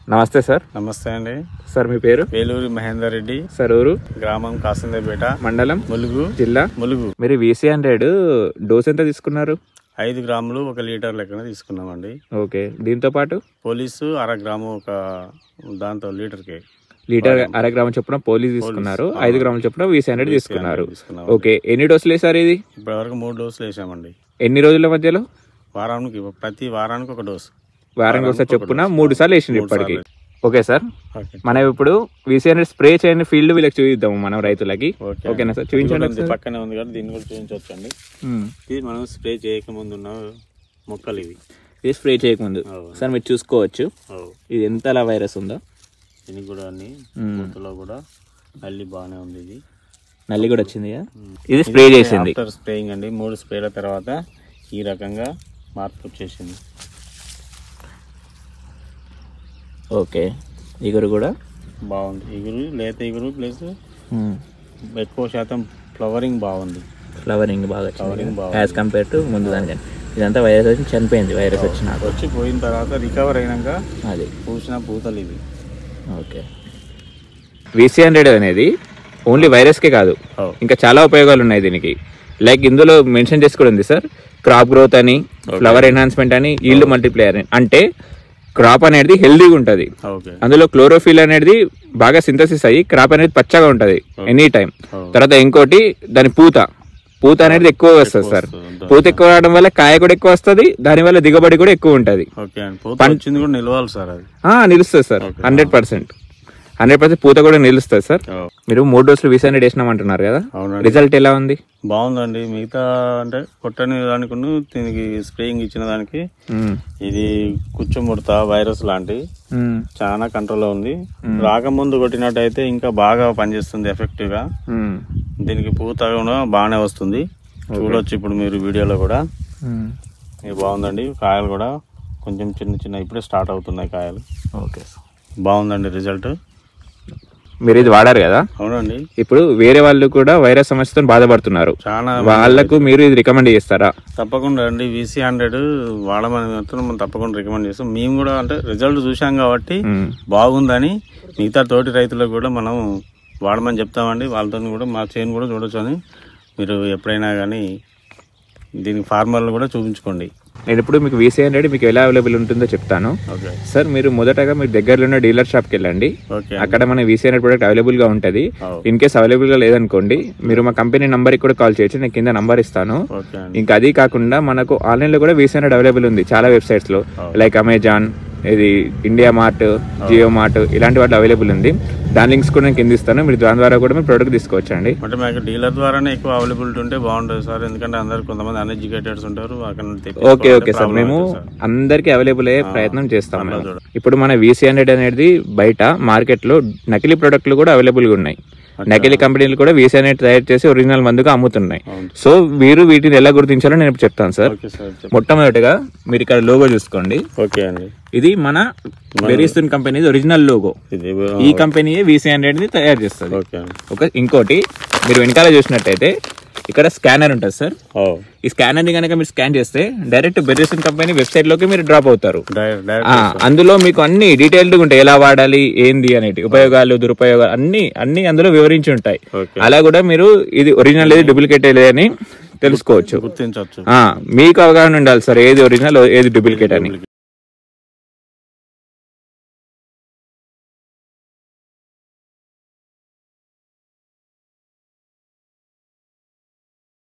నమస్తే సార్ నమస్తే అండి సార్ మీ పేరు వేలూరి మహేందర్ రెడ్డి సార్ ఊరు గ్రామం కాసిందేపేట మండలం ములుగు జిల్లా ములుగు మీరు వీసీ హండ్రెడ్ డోస్ ఎంత తీసుకున్నారు ఐదు గ్రాములు ఒక లీటర్ లెక్కన తీసుకున్నామండి ఓకే దీంతో పాటు పోలీసు అర గ్రాము ఒక దాంతో లీటర్కి లీటర్ అర గ్రాముల చొప్పున పోలీస్ తీసుకున్నారు ఐదు గ్రాముల చొప్పున వీసీ హండ్రెడ్ తీసుకున్నారు తీసుకున్నాం ఓకే ఎన్ని డోసులు వేసారు ఇది ఇప్పటివరకు మూడు డోసులు వేసామండి ఎన్ని రోజుల మధ్యలో వారానికి ప్రతి వారానికి ఒక డోసు వారానికి ఒకసారి చొప్పున మూడు సార్లు వేసింది ఇప్పటికి ఓకే సార్ ఓకే మనం ఇప్పుడు వీసీ హండ్రెడ్ స్ప్రే చేయని ఫీల్డ్ వీళ్ళకి చూపిద్దాము మనం రైతులకి ఓకే ఓకేనా సార్ చూపించండి ఇది పక్కనే ఉంది కాబట్టి దీన్ని కూడా చూపించవచ్చండి ఉమ్. ఇది మనం స్ప్రే చేయకముందు ఉన్న మొక్కలు ఇవి ఇది స్ప్రే చేయకముందు అవును. సార్ మీరు చూసుకోవచ్చు అవు. ఇది ఎంతలా వైరస్ ఉందో దీనికి కూడా అన్ని మ్మ్. మూతలో కూడా అల్లి బాగానే ఉంది ఇది నల్లి కూడా వచ్చింది కదా ఇది స్ప్రే చేసింది ఆఫ్టర్ స్ప్రేయింగ్ అండి మూడు స్ప్రేల తర్వాత ఈ రకంగా మార్పు వచ్చేసింది ఓకే ఇగురు కూడా బాగుంది ఇగురు లేత ఇగురు ప్లస్ ఉమ్. ఎక్కువ శాతం ఫ్లవరింగ్ బాగుంది ఫ్లవరింగ్ బాగా Flowering బాగుంది. యాజ్ కంపేర్ టు ముందు దానికంటే ఇదంతా వైరస్ వచ్చి చనిపోయింది వైరస్ వచ్చినాక వచ్చి పోయిన తర్వాత రికవర్ అయినాక అది పూసిన పూతలు ఇవి ఓకే విసి హండ్రెడ్ అనేది ఓన్లీ వైరస్కే కాదు అవు. ఇంకా చాలా ఉపయోగాలు ఉన్నాయి దీనికి లైక్ ఇందులో మెన్షన్ చేసి కూడా ఉంది సార్ క్రాప్ గ్రోత్ అని ఫ్లవర్ ఎన్హాన్స్మెంట్ అని ఈల్డ్ మల్టిప్లేయర్ అని అంటే క్రాప్ అనేది హెల్దీగా ఉంటుంది ఓకే అందులో క్లోరోఫిల్ అనేది బాగా సింథసిస్ అయ్యి క్రాప్ అనేది పచ్చగా ఉంటది ఎనీ టైం అవును. తర్వాత ఇంకోటి దాని పూత పూత అనేది ఎక్కువ వస్తుంది సార్ వస్తుంది. పూత ఎక్కువ రావడం వల్ల కాయ కూడా ఎక్కువ వస్తుంది దాని వల్ల దిగుబడి కూడా ఎక్కువ ఉంటది ఓకే అండి పూత వచ్చింది కూడా నిలవాలి సార్ అది ఆ, నిలుస్తుంది sir hundred percent hundred percent పూత కూడా నిలుస్తుంది సార్ అవు. మీరు మూడు డోసులు వీసీ హండ్రెడ్ వేసినామంటున్నారు కదా అవునండి రిజల్ట్ ఎలా ఉంది బాగుందండి మిగతా అంటే కొట్టని దానికి దీనికి స్ప్రేయింగ్ ఇచ్చిన దానికి ఉమ్, ఇది కుచ్చుముడత వైరస్ లాంటి ఉమ్, చాలా కంట్రోల్లో ఉంది రాకముందు కొట్టినట్టయితే ఇంకా బాగా పనిచేస్తుంది ఎఫెక్టివ్ గా ఉమ్, దీనికి పూత కూడా బాగానే వస్తుంది చూడొచ్చు ఇప్పుడు మీరు వీడియోలో కూడా ఉమ్. ఇది బాగుందండి కాయలు కూడా కొంచెం చిన్న చిన్న ఇప్పుడే స్టార్ట్ అవుతున్నాయి కాయలు ఓకే సార్ బాగుందండి రిజల్ట్ మీరు ఇది వాడారు కదా అవునండి ఇప్పుడు వేరే వాళ్ళు కూడా వైరస్ సమస్యతో బాధపడుతున్నారు చాలా వాళ్ళకు మీరు ఇది రికమెండ్ చేస్తారా తప్పకుండా అండి వీసీ హండ్రెడ్ వాడమని మాత్రం మనం తప్పకుండా రికమెండ్ చేస్తాం మేము కూడా అంటే రిజల్ట్ చూసాం కాబట్టి ఉమ్, బాగుందని మిగతా తోటి రైతులకు కూడా మనం వాడమని చెప్తామండి వాళ్ళతో కూడా మా చేను కూడా చూడొచ్చు అని మీరు ఎప్పుడైనా కానీ దీనికి ఫార్మర్లు కూడా చూపించుకోండి నేను ఇప్పుడు మీకు వీసీ హండ్రెడ్ మీకు ఎలా అవైలబుల్ ఉంటుందో చెప్తాను ఓకే సార్ మీరు మొదటగా మీరు దగ్గరలో ఉన్న డీలర్ షాప్కి వెళ్ళండి ఓకే అక్కడ మన వీసీ హండ్రెడ్ ప్రొడక్ట్ అవైలబుల్ గా ఉంటుంది అవు. ఇన్ కేస్ అవైలబుల్ గా లేదనుకోండి మీరు మా కంపెనీ నంబర్కి కూడా కాల్ చేయొచ్చు నేను కింద నంబర్ ఇస్తాను ఓకే అండి ఇంకా అది కాకుండా మనకు ఆన్లైన్ లో కూడా వీసీ హండ్రెడ్ అవైలబుల్ ఉంది చాలా వెబ్సైట్స్ లో అవు. లైక్ అమెజాన్ ఇది ఇండియా మార్ట్ జియో మార్ట్ ఇలాంటి వాటిలో అవైలబుల్ ఉంది దాని లింక్స్ కూడా నేను కింద ఇస్తాను మీరు దాని ద్వారా కూడా మీరు ప్రొడక్ట్ తీసుకోవచ్చండి అంటే మాకు డీలర్ ద్వారానే ఎక్కువ అవైలబిలిటీ ఉంటే బాగుంటుంది సార్ ఎందుకంటే అందరు కొంతమంది అన్ఎడ్యుకేటెడ్స్ ఉంటారు అక్కడ నుండి ఓకే ఓకే సార్ తెప్పించుకోవాలంటే మేము problem అవుతుంది సార్. అందరికి అవైలబుల్ అయ్యే ప్రయత్నం చేస్తాం అట్లా మేము. చూడ. ఇప్పుడు మన వీసీ హండ్రెడ్ అనేది బయట మార్కెట్ లో నకిలీ ప్రొడక్ట్లు కూడా అవైలబుల్ గా ఉన్నాయి నకిలీ కంపెనీలు కూడా వీసీ హండ్రెడ్ తయారు చేసి ఒరిజినల్ మందుగా అమ్ముతున్నాయి అవును. సో మీరు వీటిని ఎలా గుర్తించాలో నేను ఇప్పుడు చెప్తాను సార్ ఓకే సార్ చెప్పండి. మొట్టమొదటిగా మీరు ఇక్కడ లోగో చూసుకోండి ఓకే అండి ఇది మన వెరీస్తూన్ కంపెనీ ఒరిజినల్ లోగో ఇది ఈ కంపెనీ వీసీ హండ్రెడ్ ని తయారు చేస్తుంది ఓకే అండి ఒక ఇంకోటి మీరు వెనకాల చూసినట్టయితే ఇక్కడ స్కానర్ ఉంటుంది సార్ ఓ ఈ స్కానర్ ని కనుక మీరు స్కాన్ చేస్తే డైరెక్ట్ బెర్రీసన్ కంపెనీ వెబ్సైట్ లోకి మీరు డ్రాప్ అవుతారు డైరెక్ట్ ఆ, డైరెక్ట్ అందులో మీకు అన్ని డీటెయిల్డ్ ఉంటాయి ఎలా వాడాలి ఏంది అనేటి ఉపయోగాలు దురుపయోగాలు అన్ని అన్ని అందులో వివరించి ఉంటాయి ఓకే అలా కూడా మీరు ఇది ఒరిజినల్ ఏది డూప్లికేట్ అని తెలుసుకోవచ్చు గుర్తించవచ్చు ఆ, మీకు అవగాహన ఉండాలి సార్ ఏది ఒరిజినల్ ఏది డూప్లికేట్ అని